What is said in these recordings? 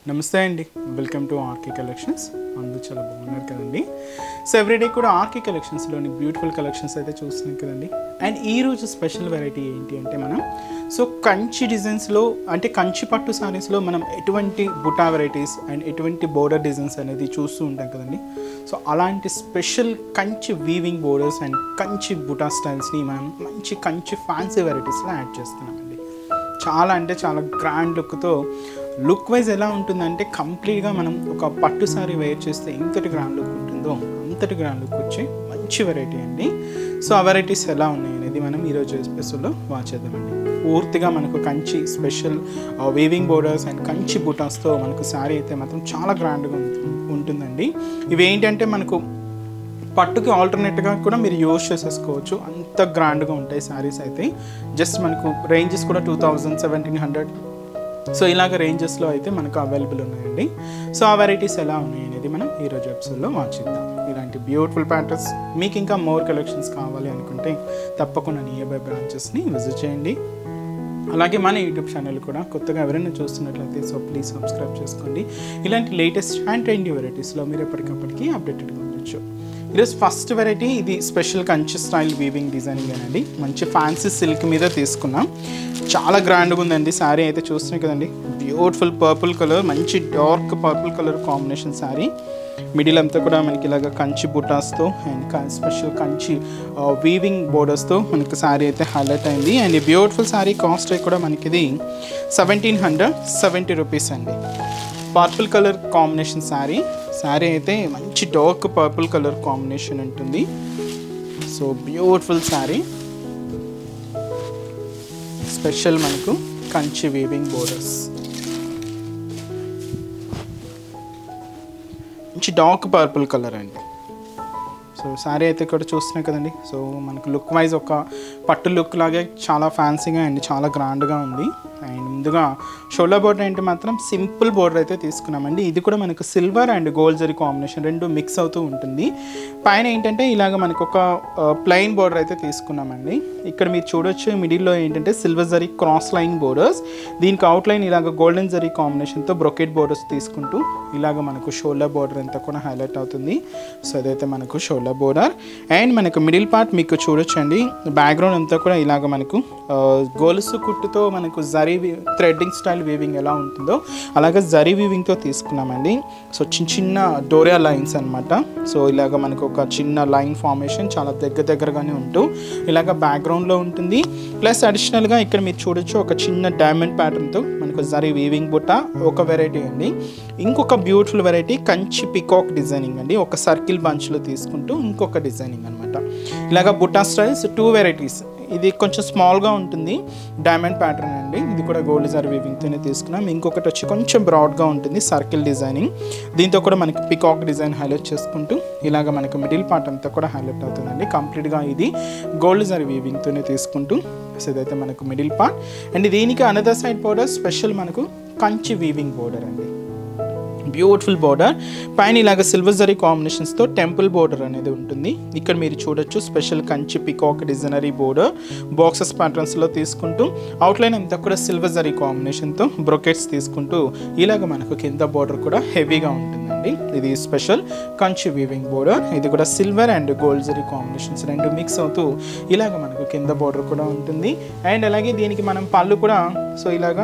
నమస్తే అండి welcome to RK collections అందరూ చాలా బాగున్నారు కదండి సో ఎవ్రీడే కూడా ఆర్కే కలెక్షన్స్లోని బ్యూటిఫుల్ కలెక్షన్స్ అయితే చూస్తున్నాం కదండి అండ్ ఈ రోజు స్పెషల్ వెరైటీ ఏంటి అంటే మనం సో కంచి డిజైన్స్లో అంటే కంచి పట్టు సారీస్లో మనం ఎటువంటి బుటా వెరైటీస్ అండ్ ఎటువంటి బోర్డర్ డిజైన్స్ అనేది చూస్తూ ఉంటాం కదండి సో అలాంటి special Kanchi weaving borders and Kanchi బుటా స్టైల్స్ని మనం మంచి కంచి ఫ్యాన్సీ వెరైటీస్లో యాడ్ చేస్తున్నామండి చాలా అంటే చాలా గ్రాండ్ లుక్తో లుక్ వైజ్ ఎలా ఉంటుందంటే కంప్లీట్గా మనం ఒక పట్టు సారీ వేర్ చేస్తే ఎంతటి గ్రాండ్ లుక్ ఉంటుందో అంతటి గ్రాండ్ లుక్ వచ్చే మంచి వెరైటీ అండి సో ఆ వెరైటీస్ ఎలా ఉన్నాయి అనేది మనం ఈరోజు ఎపిసోడ్లో వాచ్ చేద్దామండి పూర్తిగా మనకు Kanchi special weaving borders and Kanchi బుటాస్తో మనకు శారీ అయితే మాత్రం చాలా గ్రాండ్గా ఉంటుందండి ఇవి ఏంటంటే మనకు పట్టుకి ఆల్టర్నేట్గా కూడా మీరు యూజ్ చేసేసుకోవచ్చు అంత గ్రాండ్గా ఉంటాయి శారీస్ అయితే జస్ట్ మనకు రేంజెస్ కూడా two thousand seventeen hundred so ఇలాగ రేంజెస్లో అయితే మనకు అవైలబుల్ ఉన్నాయండి సో ఆ వెరైటీస్ ఎలా ఉన్నాయి అనేది మనం ఈరోజు ఎపిసోడ్లో వాచిద్దాం ఇలాంటి బ్యూటిఫుల్ ప్యాటర్న్స్ మీకు ఇంకా మోర్ కలెక్షన్స్ కావాలి అనుకుంటే తప్పకుండా నియర్ బై బ్రాంచెస్ని విజిట్ చేయండి అలాగే మన యూట్యూబ్ ఛానల్ కూడా కొత్తగా ఎవరైనా చూస్తున్నట్లయితే సో ప్లీజ్ సబ్స్క్రైబ్ చేసుకోండి ఇలాంటి లేటెస్ట్ అండ్ ట్రెండీ వెరైటీస్లో మీరు ఎప్పటికప్పటికి అప్డేటెడ్గా ఉండొచ్చు ఈరోజు ఫస్ట్ వెరైటీ ఇది special Kanchi style weaving designing అండి మంచి ఫ్యాన్సీ సిల్క్ మీద తీసుకున్నాం చాలా గ్రాండ్గా ఉందండి శారీ అయితే చూస్తున్నాయి కదండి బ్యూటిఫుల్ పర్పుల్ కలర్ మంచి dark purple colour combination sari middle అంతా కూడా మనకి ఇలాగ కంచి బుటాస్తో అండ్ స్పెషల్ కంచి వీవింగ్ బోర్డర్స్తో మనకి శారీ అయితే హైలైట్ అయింది అండ్ ఈ బ్యూటిఫుల్ శారీ కాస్ట్ కూడా మనకి ఇది సెవెంటీన్ హండ్రెడ్ సెవెంటీ రూపీస్ అండి purple colour combination sari sari అయితే మంచి డార్క్ పర్పుల్ కలర్ కాంబినేషన్ ఉంటుంది సో బ్యూటిఫుల్ శారీ స్పెషల్ మనకు కంచి వీవింగ్ బోర్డర్స్ మంచి డార్క్ పర్పుల్ కలర్ అండి సో శారీ అయితే ఇక్కడ చూస్తున్నాయి కదండి సో మనకు లుక్ వైజ్ ఒక పట్టు లుక్ లాగే చాలా ఫ్యాన్సీగా అండ్ చాలా గ్రాండ్గా ఉంది అండ్ ముందుగా షోల్లా బోర్డర్ అంటే మాత్రం సింపుల్ బోర్డర్ అయితే తీసుకున్నామండి ఇది కూడా మనకు silver and gold zari combination రెండు మిక్స్ అవుతూ ఉంటుంది పైన ఏంటంటే ఇలాగ మనకు ఒక ప్లెయిన్ బోర్డర్ అయితే తీసుకున్నామండి ఇక్కడ మీరు చూడొచ్చు మిడిల్లో ఏంటంటే silver zari cross line borders దీనికి అవుట్ లైన్ ఇలాగ గోల్డెన్ జరీ కాంబినేషన్తో బ్రొకెట్ బోర్డర్స్ తీసుకుంటూ ఇలాగ మనకు షోల్డర్ బోర్డర్ అంతా కూడా హైలైట్ అవుతుంది సో అదైతే మనకు షోల్డర్ బోర్డర్ అండ్ మనకు మిడిల్ పార్ట్ మీకు చూడొచ్చండి బ్యాక్గ్రౌండ్ అంతా కూడా ఇలాగ మనకు ఆ, గొలుసు కుట్టుతో మనకు జరీ థ్రెడ్డింగ్ స్టైల్ వీవింగ్ ఎలా ఉంటుందో అలాగే జరీ వీవింగ్తో తీసుకున్నామండి సో చిన్న చిన్న డోరియా లైన్స్ అన్నమాట సో ఇలాగ మనకు ఒక చిన్న లైన్ ఫార్మేషన్ చాలా దగ్గర దగ్గరగానే ఉంటూ ఇలాగ బ్యాక్గ్రౌండ్లో ఉంటుంది ప్లస్ అడిషనల్గా ఇక్కడ మీరు చూడొచ్చు ఒక చిన్న డైమండ్ ప్యాటర్న్తో మనకు జరీ వీవింగ్ బుట్ట ఒక వెరైటీ అండి ఇంకొక beautiful variety Kanchi peacock designing అండి ఒక సర్కిల్ బంచ్లో తీసుకుంటూ ఇంకొక డిజైనింగ్ అనమాట ఇలాగ బుట్టా స్టైల్స్ టూ వెరైటీస్ ఇది కొంచెం స్మాల్గా ఉంటుంది డైమండ్ ప్యాటర్న్ అండి ఇది కూడా గోల్డ్ జర్ వీవింగ్తోనే తీసుకున్నాం ఇంకొకటి వచ్చి కొంచెం బ్రాడ్గా ఉంటుంది సర్కిల్ డిజైనింగ్ దీంతో కూడా మనకి పికాక్ డిజైన్ హైలైట్ చేసుకుంటూ ఇలాగ మనకి మిడిల్ పార్ట్ అంతా కూడా హైలైట్ అవుతుందండి కంప్లీట్గా ఇది గోల్డ్ జర్ వీవింగ్తోనే తీసుకుంటూ సో ఇదైతే మనకు మిడిల్ పార్ట్ అండ్ దీనికి అనదర్ సైడ్ బోర్డర్ స్పెషల్ మనకు కంచి వీవింగ్ బోర్డర్ అండి బ్యూటిఫుల్ బోర్డర్ పైన ఇలాగ సిల్వర్ జరీ కాంబినేషన్స్తో టెంపుల్ బోర్డర్ అనేది ఉంటుంది ఇక్కడ మీరు చూడొచ్చు special Kanchi peacock designer border boxes ప్యాటర్న్స్లో తీసుకుంటూ అవుట్లైన్ అంతా కూడా సిల్వర్ జరీ కాంబినేషన్తో బ్రొకెట్స్ తీసుకుంటూ ఇలాగ మనకు కింద బోర్డర్ కూడా హెవీగా ఉంటుందండి ఇది స్పెషల్ కంచి వీవింగ్ బోర్డర్ ఇది కూడా silver and gold zari combinations రెండు మిక్స్ అవుతూ ఇలాగ మనకు కింద బోర్డర్ కూడా ఉంటుంది అండ్ అలాగే దీనికి మనం పళ్ళు కూడా సో ఇలాగా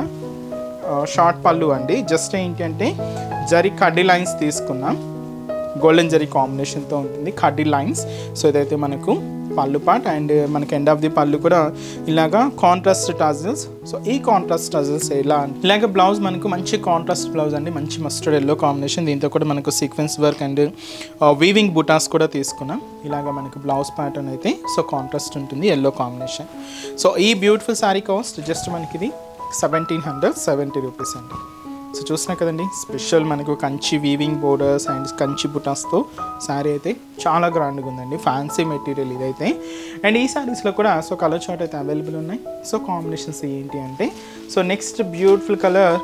షార్ట్ పళ్ళు అండి జస్ట్ ఏంటి అంటే జరీ కడ్డీ లైన్స్ తీసుకున్నాం గోల్డెన్ జరీ కాంబినేషన్తో ఉంటుంది కడ్డీ లైన్స్ సో ఇదైతే మనకు పళ్ళు పార్ట్ అండ్ మనకి ఎండ్ ఆఫ్ ది పళ్ళు కూడా ఇలాగా కాంట్రాస్ట్ టజల్స్ సో ఈ కాంట్రాస్ట్ టజల్స్ ఎలా ఇలాగ బ్లౌజ్ మనకు మంచి కాంట్రాస్ట్ బ్లౌజ్ అండి మంచి మస్టర్డ్ ఎల్లో కాంబినేషన్ దీంతో కూడా మనకు సీక్వెన్స్ వర్క్ అండ్ వీవింగ్ బుటాస్ కూడా తీసుకున్నాం ఇలాగ మనకు బ్లౌజ్ ప్యాటర్న్ అయితే సో కాంట్రాస్ట్ ఉంటుంది ఎల్లో కాంబినేషన్ సో ఈ బ్యూటిఫుల్ శారీ కాస్ట్ జస్ట్ మనకి ఇది సెవెంటీన్ హండ్రెడ్ సెవెంటీ రూపీస్ అండి సో చూసినా కదండి స్పెషల్ మనకు Kanchi weaving borders and Kanchi బుటాస్తో శారీ అయితే చాలా గ్రాండ్గా ఉందండి ఫ్యాన్సీ మెటీరియల్ ఇదైతే అండ్ ఈ శారీస్లో కూడా సో కలర్ చార్ట్ అయితే అవైలబుల్ ఉన్నాయి సో కాంబినేషన్స్ ఏంటి అంటే so next beautiful colour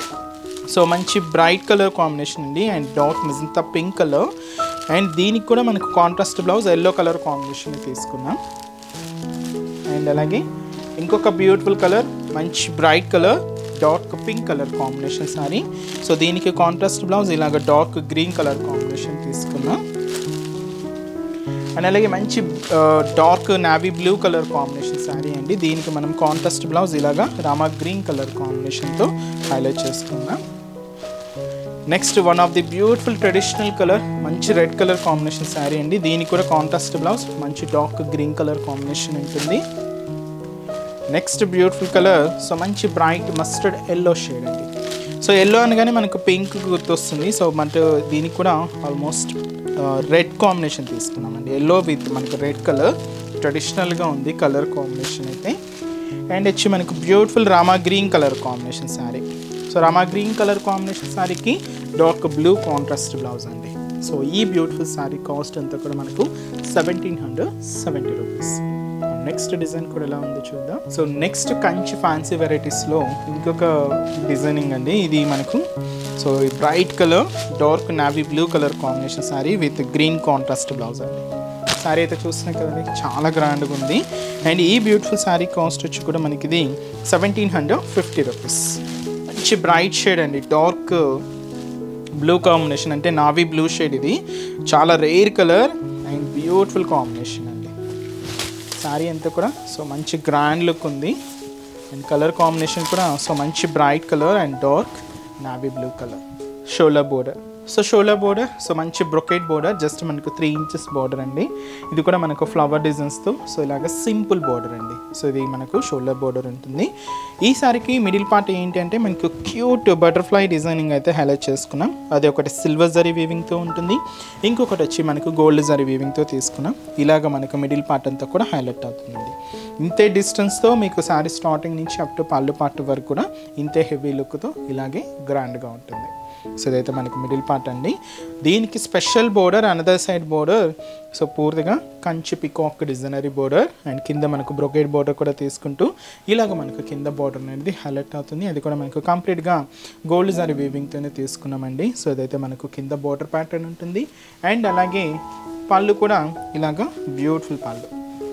so మంచి బ్రైట్ కలర్ కాంబినేషన్ అండి and dark magenta pink colour and దీనికి కూడా మనకు contrast blouse yellow colour combination తీసుకున్నాం అండ్ అలాగే ఇంకొక బ్యూటిఫుల్ కలర్ మంచి bright colour dark pink colour combination sari so దీనికి కాంట్రాస్ట్ బ్లౌజ్ ఇలాగ డార్క్ గ్రీన్ కలర్ కాంబినేషన్ తీసుకున్నా అండ్ అలాగే మంచి dark navy blue colour combination sari అండి దీనికి మనం కాంట్రాస్ట్ బ్లౌజ్ ఇలాగా రామా గ్రీన్ కలర్ కాంబినేషన్తో హైలైట్ చేసుకున్నాం next one of the beautiful traditional colour మంచి రెడ్ కలర్ కాంబినేషన్ శారీ అండి దీనికి కూడా కాంట్రాస్ట్ బ్లౌజ్ మంచి డార్క్ గ్రీన్ కలర్ కాంబినేషన్ ఉంటుంది నెక్స్ట్ బ్యూటిఫుల్ కలర్ సో మంచి బ్రైట్ మస్టర్డ్ ఎల్లో షేడ్ అండి సో ఎల్లో అనగానే మనకు పింక్ గుర్తొస్తుంది సో మన దీనికి కూడా ఆల్మోస్ట్ రెడ్ కాంబినేషన్ తీసుకున్నామండి ఎల్లో విత్ మనకు రెడ్ కలర్ ట్రెడిషనల్గా ఉంది కలర్ కాంబినేషన్ అయితే అండ్ వచ్చి మనకు beautiful Rama green colour combination sari so Rama green colour combination శారీకి డార్క్ బ్లూ కాంట్రాస్ట్ బ్లౌజ్ అండి సో ఈ బ్యూటిఫుల్ శారీ కాస్ట్ అంతా కూడా మనకు seventeen hundred seventy rupees next design కూడా ఎలా ఉందో చూద్దాం సో నెక్స్ట్ కంచి ఫ్యాన్సీ వెరైటీస్లో ఇంకొక డిజైనింగ్ అండి ఇది మనకు so bright colour dark navy blue colour combination sari with green contrast blouse అండి శారీ అయితే చూస్తున్నాం కదండి చాలా గ్రాండ్గా ఉంది అండ్ ఈ బ్యూటిఫుల్ శారీ కాస్ట్ వచ్చి కూడా మనకి ఇది సెవెంటీన్ హండ్రెడ్ ఫిఫ్టీ రూపీస్ మంచి బ్రైట్ షేడ్ అండి డార్క్ బ్లూ కాంబినేషన్ అంటే నావీ బ్లూ షేడ్ ఇది చాలా rare colour and beautiful combination అండి శారీ అంతా కూడా సో మంచి గ్రాండ్ లుక్ ఉంది అండ్ కలర్ కాంబినేషన్ కూడా సో మంచి bright colour and dark navy blue colour షోలా బోర్డర్ సో షోలా బోర్డర్ సో మంచి బ్రొకెట్ బోర్డర్ జస్ట్ మనకు త్రీ ఇంచెస్ బోర్డర్ అండి ఇది కూడా మనకు ఫ్లవర్ డిజైన్స్తో సో ఇలాగ సింపుల్ బోర్డర్ అండి సో ఇది మనకు షోల్డర్ బోర్డర్ ఉంటుంది ఈ సారికి మిడిల్ పార్ట్ ఏంటి అంటే మనకు క్యూట్ బటర్ఫ్లై డిజైనింగ్ అయితే హైలైట్ చేసుకున్నాం అది ఒకటి సిల్వర్ జరీ వీవింగ్తో ఉంటుంది ఇంకొకటి వచ్చి మనకు గోల్డ్ జరీ వీవింగ్తో తీసుకున్నాం ఇలాగ మనకు మిడిల్ పార్ట్ అంతా కూడా హైలైట్ అవుతుంది ఇంతే డిస్టెన్స్తో మీకు శారీ స్టార్టింగ్ నుంచి అప్ టు పళ్ళు పార్ట్ వరకు కూడా ఇంతే హెవీ లుక్తో ఇలాగే గ్రాండ్గా ఉంటుంది సో ఇదైతే మనకి మిడిల్ పార్ట్ అండి దీనికి special border another side border so పూర్తిగా Kanchi peacock designer border and కింద మనకు బ్రొకేడ్ బోర్డర్ కూడా తీసుకుంటూ ఇలాగ మనకు కింద బోర్డర్ అనేది హైలైట్ అవుతుంది అది కూడా మనకు కంప్లీట్గా గోల్డ్ జరీ వీవింగ్తోనే తీసుకున్నామండి సో ఇదైతే మనకు కింద బోర్డర్ ప్యాటర్న్ ఉంటుంది అండ్ అలాగే పళ్ళు కూడా ఇలాగ బ్యూటిఫుల్ పళ్ళు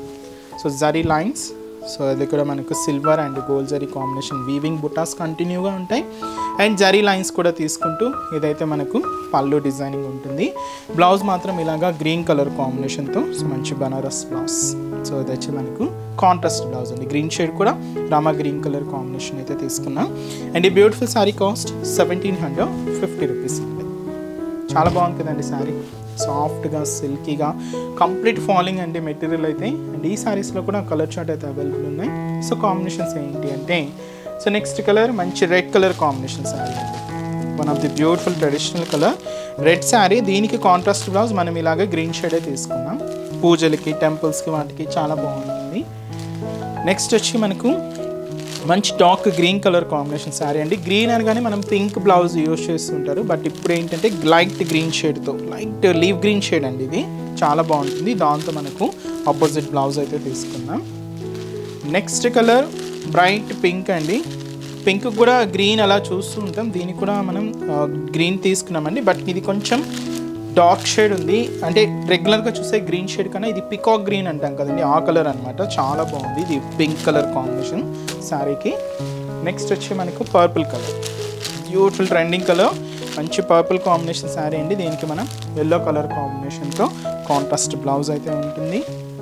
సో జరీ లైన్స్ సో అది కూడా మనకు silver and gold zari combination weaving బుటాస్ కంటిన్యూగా ఉంటాయి అండ్ జరీ లైన్స్ కూడా తీసుకుంటూ ఇదైతే మనకు పళ్ళు డిజైనింగ్ ఉంటుంది బ్లౌజ్ మాత్రం ఇలాగా గ్రీన్ కలర్ కాంబినేషన్తో సో మంచి బనారస్ బ్లౌజ్ సో ఇది వచ్చి మనకు కాంట్రాస్ట్ బ్లౌజ్ అండి గ్రీన్ షేడ్ కూడా రామా గ్రీన్ కలర్ కాంబినేషన్ అయితే తీసుకున్నాం అండ్ ఈ beautiful sari cost seventeen hundred fifty rupees అండి చాలా బాగుంది కదండి శారీ సాఫ్ట్గా సిల్కీగా కంప్లీట్ ఫాలింగ్ అండి మెటీరియల్ అయితే అండ్ ఈ శారీస్లో కూడా కలర్ చార్ట్ అయితే అవైలబుల్ ఉన్నాయి సో కాంబినేషన్స్ ఏంటి అంటే సో నెక్స్ట్ కలర్ మంచి రెడ్ కలర్ కాంబినేషన్ శారీ అండి one of the beautiful traditional colour red sari దీనికి కాంట్రాస్ట్ బ్లౌజ్ మనం ఇలాగే గ్రీన్ షేడే తీసుకున్నాం పూజలకి టెంపుల్స్కి వాటికి చాలా బాగుంటుంది నెక్స్ట్ వచ్చి మనకు మంచి dark green colour combination sari అండి గ్రీన్ అనగానే మనం పింక్ బ్లౌజ్ యూస్ చేస్తుంటారు బట్ ఇప్పుడు ఏంటంటే లైట్ గ్రీన్ షేడ్తో లైట్ లీవ్ గ్రీన్ షేడ్ అండి ఇది చాలా బాగుంటుంది దాంతో మనకు ఆపోజిట్ బ్లౌజ్ అయితే తీసుకున్నాం నెక్స్ట్ కలర్ బ్రైట్ పింక్ అండి పింక్ కూడా గ్రీన్ అలా చూస్తూ ఉంటాం దీనికి కూడా మనం గ్రీన్ తీసుకున్నామండి బట్ ఇది కొంచెం డార్క్ షేడ్ ఉంది అంటే రెగ్యులర్గా చూసే గ్రీన్ షేడ్ కన్నా ఇది పికాక్ గ్రీన్ అంటాం కదండి ఆ కలర్ అనమాట చాలా బాగుంది ఇది పింక్ కలర్ కాంబినేషన్ శారీకి నెక్స్ట్ వచ్చి మనకు purple colour beautiful trending colour మంచి పర్పుల్ కాంబినేషన్ శారీ అండి దీనికి మనం ఎల్లో కలర్ కాంబినేషన్తో కాంట్రాస్ట్ బ్లౌజ్ అయితే ఉంటుంది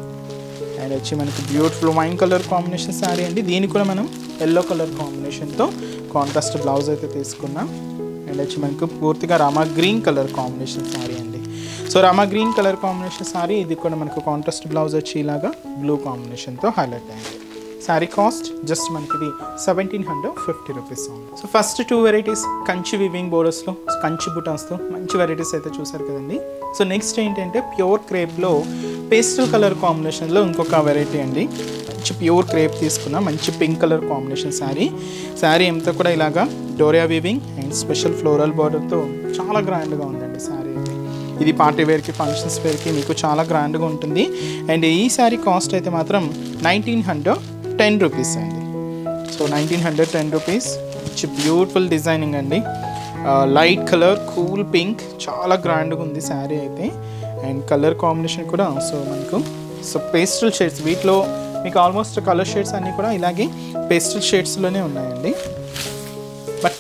అండ్ వచ్చి మనకి beautiful wine colour combination sari అండి దీనికి కూడా మనం ఎల్లో కలర్ కాంబినేషన్తో కాంట్రాస్ట్ బ్లౌజ్ అయితే తీసుకున్నాం అండ్ వచ్చి మనకు పూర్తిగా Rama green colour combination sari అండి so Rama green colour combination sari ఇది కూడా మనకు కాంట్రాస్ట్ బ్లౌజ్ వచ్చి ఇలాగా బ్లూ కాంబినేషన్తో హైలైట్ అయింది శారీ కాస్ట్ జస్ట్ మనకి ఇది seventeen hundred fifty rupees so first two varieties Kanchi weaving బోర్డర్స్లో కంచి బుటాస్తో మంచి వెరైటీస్ అయితే చూసారు కదండి సో నెక్స్ట్ ఏంటంటే ప్యూర్ క్రేప్లో పేస్టల్ కలర్ కాంబినేషన్లో ఇంకొక వెరైటీ అండి మంచి ప్యూర్ క్రేప్ తీసుకున్న మంచి pink colour combination sari sari అంతా కూడా ఇలాగా డోరియా వీవింగ్ అండ్ స్పెషల్ ఫ్లోరల్ బార్డర్తో చాలా గ్రాండ్గా ఉందండి శారీ అయితే ఇది పార్టీ వేర్కి ఫంక్షన్స్ వేర్కి మీకు చాలా గ్రాండ్గా ఉంటుంది అండ్ ఈ శారీ కాస్ట్ అయితే మాత్రం నైన్టీన్ హండ్రెడ్ టెన్ రూపీస్ అండి so nineteen hundred ten rupees మంచి బ్యూటిఫుల్ డిజైనింగ్ అండి లైట్ కలర్ కూల్ పింక్ చాలా గ్రాండ్గా ఉంది శారీ అయితే అండ్ కలర్ కాంబినేషన్ కూడా సో మనకు సో పేస్టల్ షేడ్స్ వీటిలో మీకు ఆల్మోస్ట్ కలర్ షేడ్స్ అన్నీ కూడా ఇలాగే పేస్టల్ షేడ్స్లోనే ఉన్నాయండి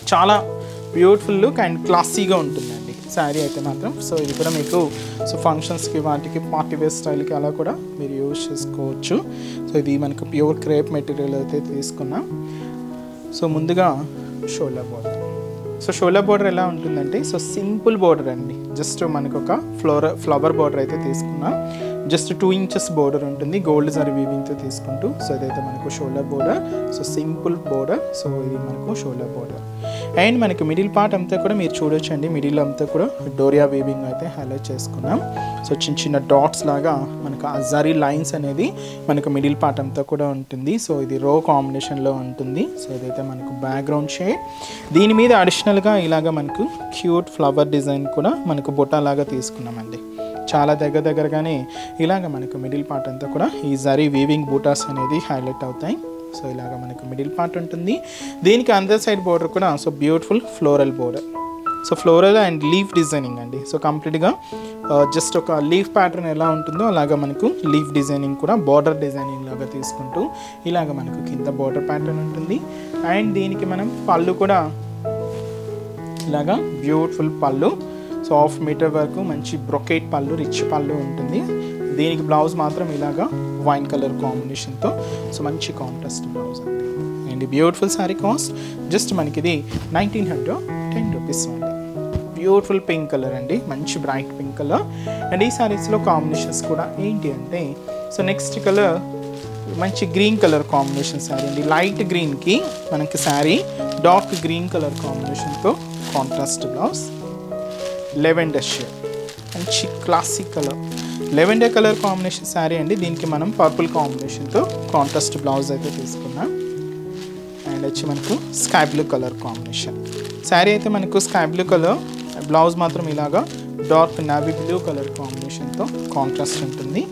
చాలా బ్యూటిఫుల్ లుక్ అండ్ క్లాసీగా ఉంటుందండి శారీ అయితే మాత్రం సో ఇది కూడా మీకు సో ఫంక్షన్స్కి వాటికి పార్టీ వేర్ స్టైల్కి అలా కూడా మీరు యూజ్ చేసుకోవచ్చు సో ఇది మనకు ప్యూర్ క్రేప్ మెటీరియల్ అయితే తీసుకున్నాం సో ముందుగా shoulder border so shoulder border ఎలా ఉంటుందంటే సో సింపుల్ బోర్డర్ అండి జస్ట్ మనకు ఒక ఫ్లోర్ ఫ్లవర్ బోర్డర్ అయితే తీసుకున్నాం జస్ట్ టూ ఇంచెస్ బోర్డర్ ఉంటుంది గోల్డ్ జరీ వీవింగ్తో తీసుకుంటూ సో ఇదైతే మనకు shoulder border so simple border so ఇది మనకు షోల్డర్ బోర్డర్ అండ్ మనకి మిడిల్ పార్ట్ అంతా కూడా మీరు చూడొచ్చండి మిడిల్ అంతా కూడా డోరియా వీవింగ్ అయితే హైలైట్ చేసుకున్నాం సో చిన్న చిన్న డాట్స్ లాగా మనకు ఆ జరీ లైన్స్ అనేది మనకు మిడిల్ పార్ట్ అంతా కూడా ఉంటుంది సో ఇది రో కాంబినేషన్లో ఉంటుంది సో ఇదైతే మనకు బ్యాక్గ్రౌండ్ షేడ్ దీని మీద అడిషనల్గా ఇలాగ మనకు క్యూట్ ఫ్లవర్ డిజైన్ కూడా మనకు బొటా లాగా తీసుకున్నామండి చాలా దగ్గర దగ్గరగానే ఇలాగ మనకు మిడిల్ పార్ట్ అంతా కూడా ఈ జరీ వీవింగ్ బూటాస్ అనేది హైలైట్ అవుతాయి సో ఇలాగ మనకు మిడిల్ పార్ట్ ఉంటుంది దీనికి అందర్ సైడ్ బోర్డర్ కూడా so beautiful floral border so floral and leaf designing అండి సో కంప్లీట్గా జస్ట్ ఒక లీఫ్ ప్యాటర్న్ ఎలా ఉంటుందో అలాగా మనకు లీఫ్ డిజైనింగ్ కూడా బార్డర్ డిజైనింగ్ లాగా తీసుకుంటూ ఇలాగ మనకు కింద బార్డర్ ప్యాటర్న్ ఉంటుంది అండ్ దీనికి మనం పళ్ళు కూడా ఇలాగా బ్యూటిఫుల్ పళ్ళు సో హాఫ్ మీటర్ వరకు మంచి బ్రొకేట్ పళ్ళు రిచ్ పళ్ళు ఉంటుంది దీనికి బ్లౌజ్ మాత్రం ఇలాగా వైన్ కలర్ కాంబినేషన్తో సో మంచి కాంట్రాస్ట్ బ్లౌజ్ అండి and beautiful sari cost just మనకి ఇది నైన్టీన్ హండ్రెడ్ టెన్ రూపీస్ ఉంది బ్యూటిఫుల్ పింక్ కలర్ అండి మంచి బ్రైట్ పింక్ కలర్ అండ్ ఈ శారీస్లో కాంబినేషన్స్ కూడా ఏంటి అంటే సో నెక్స్ట్ కలర్ మంచి గ్రీన్ కలర్ కాంబినేషన్ శారీ అండి లైట్ గ్రీన్కి మనకి శారీ డార్క్ గ్రీన్ కలర్ కాంబినేషన్తో కాంట్రాస్ట్ బ్లౌజ్ లెవెండర్ షేడ్ మంచి classic colour lavender colour combination sari అండి దీనికి మనం పర్పుల్ కాంబినేషన్తో కాంట్రాస్ట్ బ్లౌజ్ అయితే తీసుకున్నాం అండ్ వచ్చి మనకు sky blue colour combination sari అయితే మనకు స్కై బ్లూ కలర్ బ్లౌజ్ మాత్రం ఇలాగా డార్క్ నావీ బ్లూ కలర్ కాంబినేషన్తో కాంట్రాస్ట్ ఉంటుంది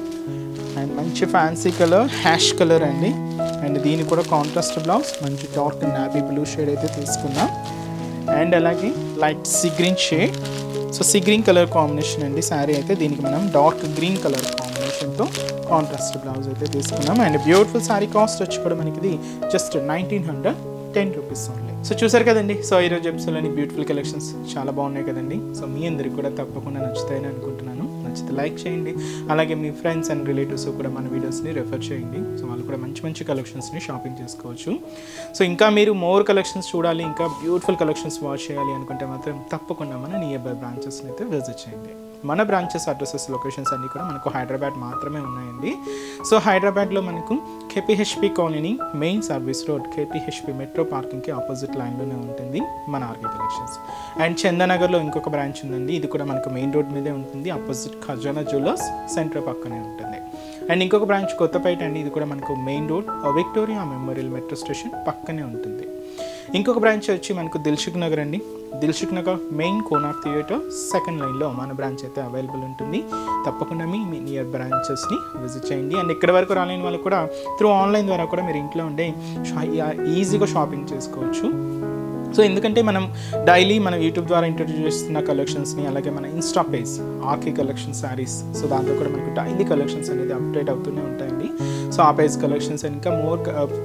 అండ్ మంచి ఫ్యాన్సీ కలర్ హ్యాష్ కలర్ అండి అండ్ దీని కూడా కాంట్రాస్ట్ బ్లౌజ్ మంచి డార్క్ నావీ బ్లూ షేడ్ అయితే తీసుకున్నాం అండ్ అలాగే light sea green shade so sea green colour combination అండి శారీ అయితే దీనికి మనం డార్క్ గ్రీన్ కలర్ కాంబినేషన్తో కాంట్రాస్ట్ బ్లౌజ్ అయితే తీసుకున్నాం అండ్ బ్యూటిఫుల్ శారీ కాస్ట్ వచ్చి కూడా మనకి ఇది just nineteen hundred ten rupees only so చూసారు కదండి సో ఈరోజు ఎపిసోడ్లోని బ్యూటిఫుల్ కలెక్షన్స్ చాలా బాగున్నాయి కదండి సో మీ అందరికి కూడా తప్పకుండా నచ్చుతాయని అనుకుంటున్నాను నచ్చితే లైక్ చేయండి అలాగే మీ ఫ్రెండ్స్ అండ్ రిలేటివ్స్ కూడా మన వీడియోస్ని రెఫర్ చేయండి సో వాళ్ళు కూడా మంచి మంచి కలెక్షన్స్ని షాపింగ్ చేసుకోవచ్చు సో ఇంకా మీరు మోర్ కలెక్షన్స్ చూడాలి ఇంకా బ్యూటిఫుల్ కలెక్షన్స్ వాచ్ చేయాలి అనుకుంటే మాత్రం తప్పకుండా మన నియర్ బై బ్రాంచెస్ని అయితే విజిట్ చేయండి మన బ్రాంచెస్ అడ్రసెస్ లొకేషన్స్ అన్నీ కూడా మనకు హైదరాబాద్ మాత్రమే ఉన్నాయండి సో హైదరాబాద్లో మనకు KPHB colony main service road KPHB metro పార్కింగ్కి ఆపోజిట్ లైన్లోనే ఉంటుంది మన ఆర్కే కలెక్షన్స్ అండ్ చందనగర్లో ఇంకొక బ్రాంచ్ ఉందండి ఇది కూడా మనకు మెయిన్ రోడ్ మీదే ఉంటుంది ఆపోజిట్ ఖజానా జ్యువెలర్స్ సెంటర్ పక్కనే ఉంటుంది అండ్ ఇంకొక బ్రాంచ్ కొత్తపేట అండి ఇది కూడా మనకు main road Victoria Memorial metro station పక్కనే ఉంటుంది ఇంకొక బ్రాంచ్ వచ్చి మనకు దిల్సుఖ్ నగర్ అండి Dilsukh Nagar main Konark theatre second లైన్లో మన బ్రాంచ్ అయితే అవైలబుల్ ఉంటుంది తప్పకుండా మీ మీ నియర్ బ్రాంచెస్ని విజిట్ చేయండి అండ్ ఇక్కడ వరకు రాలేని వాళ్ళు కూడా త్రూ ఆన్లైన్ ద్వారా కూడా మీరు ఇంట్లో ఉండే షా- ఈజీగా షాపింగ్ చేసుకోవచ్చు సో ఎందుకంటే మనం డైలీ మనం యూట్యూబ్ ద్వారా ఇంట్రడ్యూస్ చేస్తున్న కలెక్షన్స్ని అలాగే మన insta page RK collection saris so దాంతో కూడా మనకు డైలీ కలెక్షన్స్ అనేది అప్డేట్ అవుతూనే ఉంటాయండి సో ఆ పేజ్ కలెక్షన్స్ ఇంకా మోర్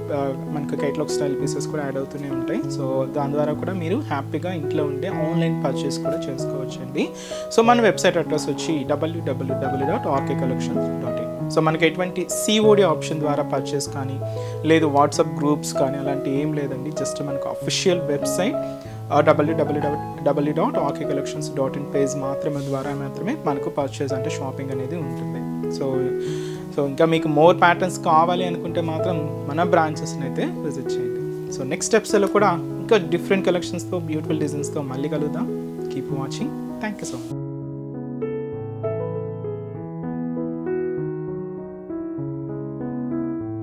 మనకు కేటలాగ్ స్టైల్ పీసెస్ కూడా యాడ్ అవుతూనే ఉంటాయి సో దాని ద్వారా కూడా మీరు హ్యాపీగా ఇంట్లో ఉండే ఆన్లైన్ పర్చేస్ కూడా చేసుకోవచ్చు అండి సో మన వెబ్సైట్ అడ్రస్ వచ్చి W W W dot RK collection dot in so మనకి ఎటువంటి సిఓడి ఆప్షన్ ద్వారా పర్చేస్ కానీ లేదు వాట్సాప్ గ్రూప్స్ కానీ అలాంటి ఏం లేదండి జస్ట్ మనకు official website W W W dot RK collections dot in page మాత్రమే ద్వారా మాత్రమే మనకు పర్చేస్ అంటే షాపింగ్ అనేది ఉంటుంది సో సో ఇంకా మీకు మోర్ ప్యాటర్న్స్ కావాలి అనుకుంటే మాత్రం మన బ్రాంచెస్ని అయితే విజిట్ చేయండి సో నెక్స్ట్ స్టెప్స్లో కూడా ఇంకా డిఫరెంట్ కలెక్షన్స్తో బ్యూటిఫుల్ డిజైన్స్తో మళ్ళీ కలుద్దాం keep watching thank you so much